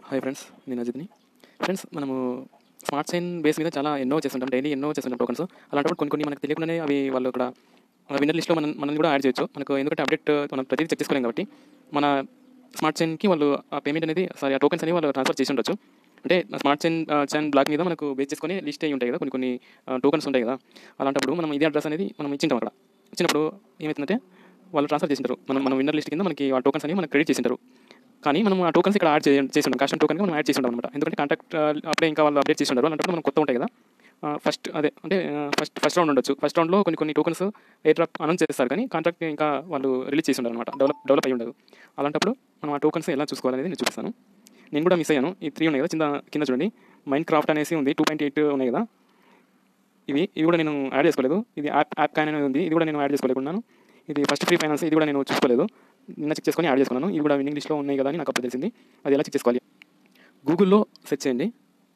hi friends నేను అజిత్ని friends మనము స్మార్ట్ చైన్ బేస్ మీద చాలా ఎన్నో చేస్తుంటాం డైలీ ఎన్నో చేస్తుంటాం టోకన్స్ అలాంటప్పుడు కొన్ని కొన్ని మనకు తెలియకుండానే అవి వాళ్ళు ఇక్కడ విన్నర్ లిస్ట్లో మనం మనం కూడా యాడ్ చేయొచ్చు మనకు ఎందుకంటే అప్డేట్ మనం ప్రతిదీ చెక్ చేసుకోలేం కాబట్టి మన స్మార్ట్ చైన్కి వాళ్ళు ఆ పేమెంట్ అనేది సారీ ఆ టోకన్స్ అనేవి వాళ్ళు ట్రాన్స్ఫర్ చేసి ఉండొచ్చు అంటే స్మార్ట్ చైన్ చైన్ బ్లాక్ మీద మనకు బేస్ చేసుకొని లిస్ట్ అయ్యి ఉంటాయి కదా కొన్ని కొన్ని టోకన్స్ ఉంటాయి కదా అలాంటప్పుడు మనం ఇదే అడ్రస్ అనేది మనం ఇచ్చింటాం అక్కడ ఇచ్చినప్పుడు ఏమవుతుందంటే వాళ్ళు ట్రాన్స్ఫర్ చేసింటారు మనం మన విన్నర్ లిస్ట్ కింద మనకి ఆ టోకన్స్ అనేవి మనకి క్రెడిట్ చేసింటారు కానీ మనం ఆ టోకన్స్ ఇక్కడ యాడ్ చేయ చేసి ఉంటాం కస్టమ్ టోకన్ మనం యాడ్ చేసి ఉంటాం అనమాట ఎందుకంటే కాంటాక్ట్ అప్పుడే ఇంకా వాళ్ళు అప్డేట్ చేసి ఉంటారు అలాంటప్పుడు మనం కొత్త ఉంటాయి కదా ఫస్ట్ అదే అంటే ఫస్ట్ ఫస్ట్ రౌండ్ ఉండొచ్చు ఫస్ట్ రౌండ్లో కొన్ని కొన్ని టోకన్స్ ఎయిర్ డ్రాప్ అనౌన్స్ చేస్తారు కానీ కాంట్రాక్ట్ ఇంకా వాళ్ళు రిలీజ్ చేసి ఉండరు అనమాట డెవలప్ డెవలప్ అయ్యి ఉండదు అలాంటప్పుడు మనం ఆ టోకన్స్ ఎలా చూసుకోవాలనేది నేను చూపిస్తాను నేను కూడా మిస్ అయ్యాను ఈ త్రీ ఉన్నాయి కదా కింద కింద చూడండి మైండ్ క్రాఫ్ట్ అనేసి ఉంది టూ పాయింట్ ఎయిట్ ఉన్నాయి కదా ఇవి ఇవి కూడా నేను యాడ్ చేసుకోలేదు ఇది యాప్ యాప్ కాయిన్ అనేది ఉంది ఇది కూడా నేను యాడ్ చేసుకోలేకున్నాను ఇది ఫస్ట్ ఫ్రీ ఫైనాన్స్ ఇది కూడా నేను చూసుకోలేదు నిన్న చెక్ చేసుకొని యాడ్ చేసుకున్నాను ఇవి కూడా విన్నింగ్ లిస్ట్లో ఉన్నాయి కదా అని నాకు అప్పుడు తెలిసింది అది ఎలా చెక్ చేసుకోవాలి గూగుల్లో సెర్చ్ చేయండి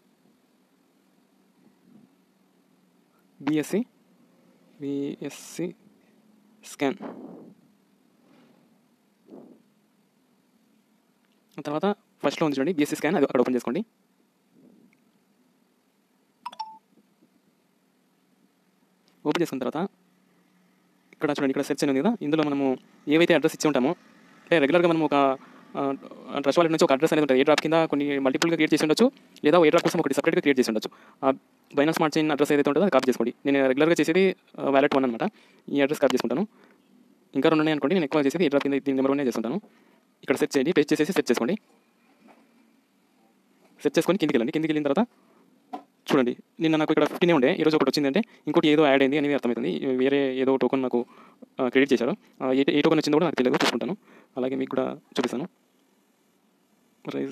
బిఎస్సి బిఎస్సి స్కాన్ తర్వాత ఫస్ట్లో ఉంది చూడండి బిఎస్సి స్కాన్ అది అక్కడ ఓపెన్ చేసుకోండి ఓపెన్ చేసుకున్న తర్వాత ఇక్కడ చూడండి ఇక్కడ సెర్చ్ అని ఉంది కదా ఇందులో మనము ఏవైతే అడ్రస్ ఇచ్చి ఉంటామో అంటే రెగ్యులర్గా మనం ఒక ట్రస్ట్ వాలెట్ నుంచి ఒక అడ్రస్ అనేది ఉంటుంది ఏ డ్రాప్ కింద కొన్ని మల్టిపుల్గా క్రియేట్ చేసి ఉండొచ్చు లేదా ఏ డ్రాప్ కోసం ఒకటి సపరేట్గా క్రియేట్ చేసి ఉండొచ్చు ఆ బైనాన్స్ స్మార్ట్ చైన్ అడ్రస్ ఏదైతే ఉంటుందో అది కాపీ చేసుకోండి నేను రెగ్యులర్గా చేసేది వ్యాలెట్ వన్ అనమాట ఈ అడ్రస్ కాపీ చేసుకుంటాను ఇంకా రెండు ఉన్నాయి అనుకోండి నేను ఎక్కువ చేసేది ఏ డ్రాప్ కింద దీని నెంబర్ వన్ చేస్తుంటాను ఇక్కడ సెర్చ్ చేయండి పేస్ట్ చేసేసి సెర్చ్ చేసుకోండి సెర్చ్ చేసుకొని కిందికి వెళ్ళండి కిందికి వెళ్ళిన తర్వాత చూడండి నిన్న నాకు ఇక్కడ ఫిఫ్టీనే ఉండే ఈరోజు ఒకటి వచ్చిందంటే ఇంకోటి ఏదో యాడ్ అయింది అనేది అర్థమవుతుంది వేరే ఏదో టోకన్ నాకు క్రెడిట్ చేశారు ఆ ఏ ఏ టోకన్ వచ్చిందో కూడా నాకు తెలియదు చూసుకుంటాను అలాగే మీకు కూడా చూపిస్తాను ప్రైజ్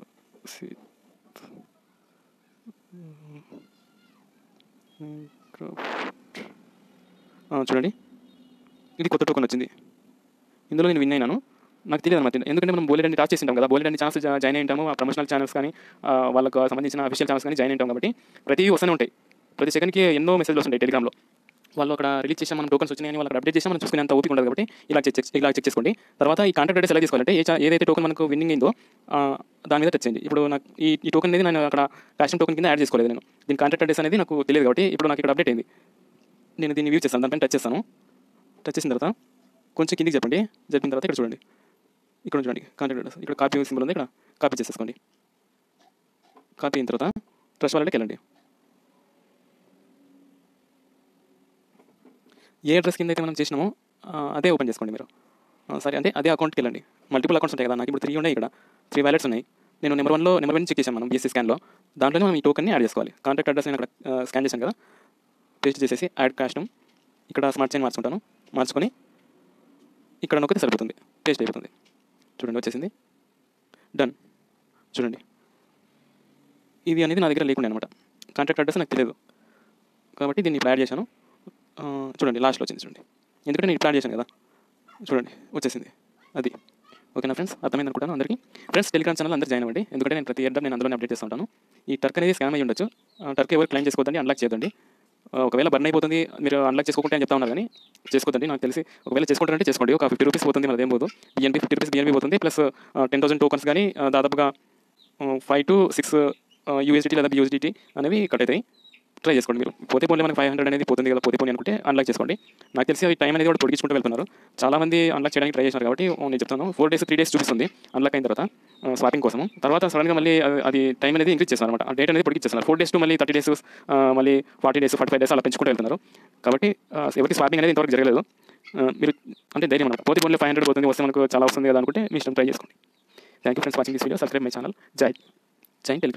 చూడండి ఇది కొత్త టోకన్ వచ్చింది ఇందులో నేను విన్ అయినాను నాకు తెలియదు అనమాట ఎందుకంటే మనం బోలెడ్ అన్ని టాచ్ చేసింటాం కదా బోలెడ్ అన్ని ఛానల్స్ జాయిన్ అయింటాము ఆ ప్రమోషనల్ ఛానల్స్ కానీ ఆ, వాళ్ళకు సంబంధించిన అఫీషియల్ ఛానల్స్ కానీ జాయిన్ అయింటాం కాబట్టి ప్రతి వస్తూనే ఉంటాయి ప్రతి సెకండ్కి ఎన్నో మెసేజ్లు వస్తుంటాయి టెలిగ్రామ్లో వాళ్ళు అక్కడ రిలీజ్ చేసాం మనం టోకన్స్ వచ్చినాయని వాళ్ళకి అప్డేట్ చేసాం మనం చూసుకునే అంత ఓపిక ఉండదు కాబట్టి ఇలా చెక్ చెక్ ఇలా చెక్ చేసుకోండి తర్వాత ఈ కాంటాక్ట్ అడ్రస్ ఎలా తీసుకోవాలంటే ఏ చా- ఏదైతే టోకన్ మనకు విన్నింగ్ అయిందో ఆ, దాని మీద టచ్ చేయండి ఇప్పుడు నాకు ఈ ఈ టోకన్ అనేది నేను అక్కడ ఫ్యాషన్ టోకన్ కింద యాడ్ చేసుకోలేదు నేను దీని కాంటాక్ట్ అడ్రస్ అనేది నాకు తెలియదు కాబట్టి ఇప్పుడు నాకు ఇక్కడ అప్డేట్ అయింది నేను దీన్ని వ్యూ చేస్తాను దానిపైన టచ్ చేస్తాను టచ్ చేసిన తర్వాత కొంచెం కిందికి చెప్పండి చెప్పిన తర్వాత ఇక్కడ చూడండి ఇక్కడ చూడండి కాంటాక్ట్ అడ్రస్ ఇక్కడ కాపీ సింబల్ ఉంది ఇక్కడ కాపీ చేసేసుకోండి కాపీ అయిన తర్వాత ట్రస్ట్ వాళ్ళకి వెళ్ళండి ఏ అడ్రస్ కింద అయితే మనం చేసినామో ఆ, అదే ఓపెన్ చేసుకోండి మీరు ఆ, సరే అంటే అదే అకౌంట్కి వెళ్ళండి మల్టిపుల్ అకౌంట్స్ ఉంటాయి కదా నాకు ఇప్పుడు త్రీ ఉన్నాయి ఇక్కడ త్రీ వ్యాలెట్స్ ఉన్నాయి నేను నెంబర్ వన్లో నెంబర్ వన్ చెక్ చేశాను మనం బీఎస్సీ స్కాన్లో దాంట్లోనే మనం ఈ టోకన్ని యాడ్ చేసుకోవాలి కాంటాక్ట్ అడ్రస్ నేను అక్కడ స్కాన్ చేశాను కదా పేస్ట్ చేసేసి యాడ్ కాస్టమ్ ఇక్కడ స్మార్ట్ చైన్ మార్చుకుంటాను మార్చుకొని ఇక్కడ నొక్కితే సరిపోతుంది పేస్ట్ అయిపోతుంది చూడండి వచ్చేసింది డన్ చూడండి ఇది అనేది నా దగ్గర లేకుండా అనమాట కాంటాక్ట్ అడ్రస్ నాకు తెలియదు కాబట్టి దీన్ని ఇప్పుడు యాడ్ చేశాను ఆ, చూడండి లాస్ట్లో వచ్చింది చూడండి ఎందుకంటే నేను ఇప్పుడు యాడ్ చేశాను కదా చూడండి వచ్చేసింది అది ఓకేనా ఫ్రెండ్స్ అర్థమైంది అనుకుంటాను అందరికీ ఫ్రెండ్స్ టెలిగ్రామ్ ఛానల్ అందరూ జాయిన్ అవ్వండి ఎందుకంటే నేను ప్రతి ఇయర్ నేను అందులోనే అప్డేట్ చేస్తూ ఉంటాను ఈ టర్క్ అనేది స్కామ్ అయ్యి ఉండొచ్చు ఆ, టర్క్ ఎవరు క్లైమ్ చేసుకోవద్దండి అన్లాక్ చేయొద్దండి ఆ, ఒకవేళ బర్న్ అయిపోతుంది మీరు అన్లాక్ చేసుకోకుంటే అని చెప్తా ఉన్నారు కానీ చేసుకోవద్దండి నాకు తెలిసి ఒకవేళ చేసుకుంటారంటే చేసుకోండి ఒక ఫిఫ్టీ రూపీస్ పోతుంది మనది ఏం పోదు బిఎన్పి ఫిఫ్టీ రూపీస్ బిఎన్పి పోతుంది ప్లస్ టెన్ థౌసండ్ టోకన్స్ కానీ ఆ, దాదాపుగా ఫైవ్ టు సిక్స్ యూఎస్డిటీ లేదా బియూఎస్డిటీ అనేవి కట్ అవుతాయి ట్రై చేసుకోండి మీరు పోతే పోలే మనకి ఫైవ్ హండ్రెడ్ అనేది పోతుంది కదా పోతే పోనీ అనుకుంటే అన్లాక్ చేసుకోండి నాకు తెలిసి అది టైం అనేది కూడా పొడిగించుకుంటూ వెళ్తున్నారు చాలా మంది అన్లాక్ చేయడానికి ట్రై చేశారు కాబట్టి నేను చెప్తాను ఫోర్ డేస్ త్రీ డేస్ చూపిస్తుంది అన్లాక్ అయిన తర్వాత స్వాపింగ్ కోసం తర్వాత సడన్గా మళ్ళీ అది- అది టైం అనేది ఇంక్రీజ్ చేస్తున్నారు అనమాట ఆ డేట్ అనేది పొడిగిస్తున్నారు ఫోర్ డేస్ టు మళ్ళీ థర్టీ డేస్ మళ్ళీ forty days forty five days అలా పెంచుకుంటూ వెళ్తున్నారు కాబట్టి ఆ, ఎవరికి స్వాపింగ్ అనేది ఇంతవరకు జరగలేదు ఆ, మీరు అంటే ధైర్యం అనమాట పోతే పోలే ఫైవ్ హండ్రెడ్ పోతుంది వస్తే మనకు చాలా వస్తుంది కదా అనుకుంటే మీ ఇష్టం ట్రై చేసుకోండి thank you friends watching this video subscribe my channel జై జై టెలిగ్రామ్